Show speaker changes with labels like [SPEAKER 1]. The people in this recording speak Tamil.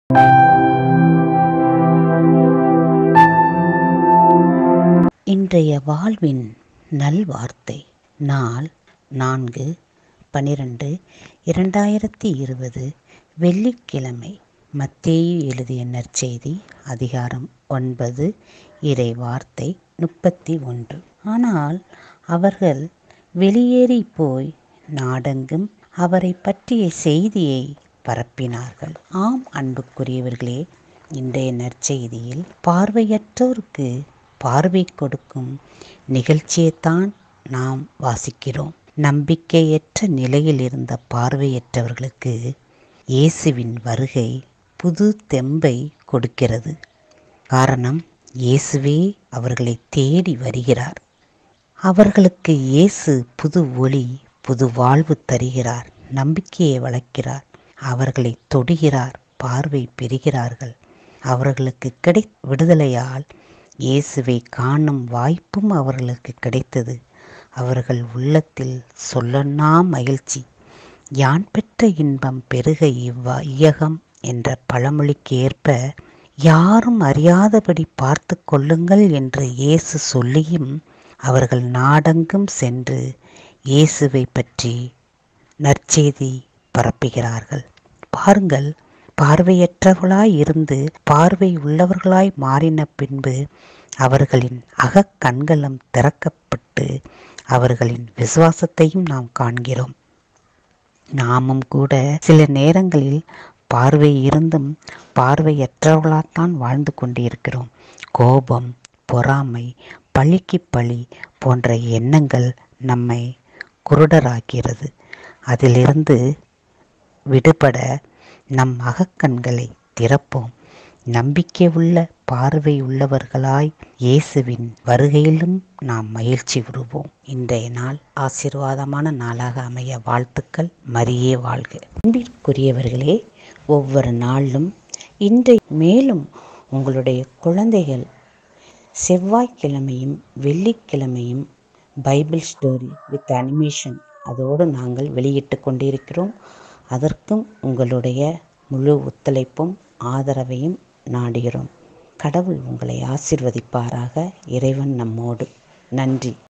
[SPEAKER 1] இன்றைய வாழ்வின் நல்வார்த்தை நாள் நான்கு பனிரெண்டு இரண்டாயிரத்தி இருபது வெள்ளிக்கிழமை மத்தேயு எழுதிய நற்செய்தி அதிகாரம் ஒன்பது இறை வார்த்தை முப்பத்தி ஒன்று ஆனால் அவர்கள் வெளியேறி போய் நாடெங்கும் அவரை பற்றிய செய்தியை பரப்பினார்கள் ஆம் அன்புக்குரியவர்களே இன்றைய நற்செய்தியில் பார்வையற்றோருக்கு பார்வை கொடுக்கும் நிகழ்ச்சியைத்தான் நாம் வாசிக்கிறோம் நம்பிக்கையற்ற நிலையில் இருந்த பார்வையற்றவர்களுக்கு இயேசுவின் வருகை புது தெம்பை கொடுக்கிறது காரணம் இயேசுவே அவர்களை தேடி வருகிறார் அவர்களுக்கு இயேசு புது ஒளி புது வாழ்வு தருகிறார் நம்பிக்கையை வளர்க்கிறார் அவர்களை தொடுகிறார் பார்வை பெறுகிறார்கள் அவர்களுக்கு கிடை விடுதலையால் இயேசுவை காணும் வாய்ப்பும் அவர்களுக்கு கிடைத்தது அவர்கள் உள்ளத்தில் சொல்லன்னா மகிழ்ச்சி யான் பெற்ற இன்பம் பெருக இவ்வா இயகம் என்ற பழமொழிக்கு ஏற்ப யாரும் அறியாதபடி பார்த்து கொள்ளுங்கள் என்று இயேசு சொல்லியும் அவர்கள் நாடெங்கும் சென்று இயேசுவை பற்றி நற்செய்தி பரப்புகிறார்கள் பாருங்கள் பார்வையற்றவர்களாய் இருந்து பார்வை உள்ளவர்களாய் மாறின பின்பு அவர்களின் அகக்கண்களும் திறக்கப்பட்டு அவர்களின் விசுவாசத்தையும் நாம் காண்கிறோம் நாமும் கூட சில நேரங்களில் பார்வை இருந்தும் பார்வையற்றவர்களாத்தான் வாழ்ந்து கொண்டிருக்கிறோம் கோபம் பொறாமை பழிக்கு பழி போன்ற எண்ணங்கள் நம்மை குருடராக்கிறது அதிலிருந்து விடுபட நம் அகக்கண்களை திறப்போம் நம்பிக்கை உள்ள பார்வை உள்ளவர்களாய் இயேசுவின் வருகையிலும் நாம் மகிழ்ச்சி விடுவோம் இன்றைய நாள் ஆசீர்வாதமான நாளாக அமைய வாழ்த்துக்கள் மரியே வாழ்க அன்பிற்குரியவர்களே ஒவ்வொரு நாளும் இன்றை மேலும் உங்களுடைய குழந்தைகள் செவ்வாய்க்கிழமையும் வெள்ளிக்கிழமையும் பைபிள் ஸ்டோரி வித் அனிமேஷன் அதோடு நாங்கள் வெளியிட்டு கொண்டிருக்கிறோம் அதற்கும் உங்களுடைய முழு ஒத்துழைப்பும் ஆதரவையும் நாடுகிறோம் கடவுள் உங்களை ஆசிர்வதிப்பாராக இறைவன் நம்மோடு நன்றி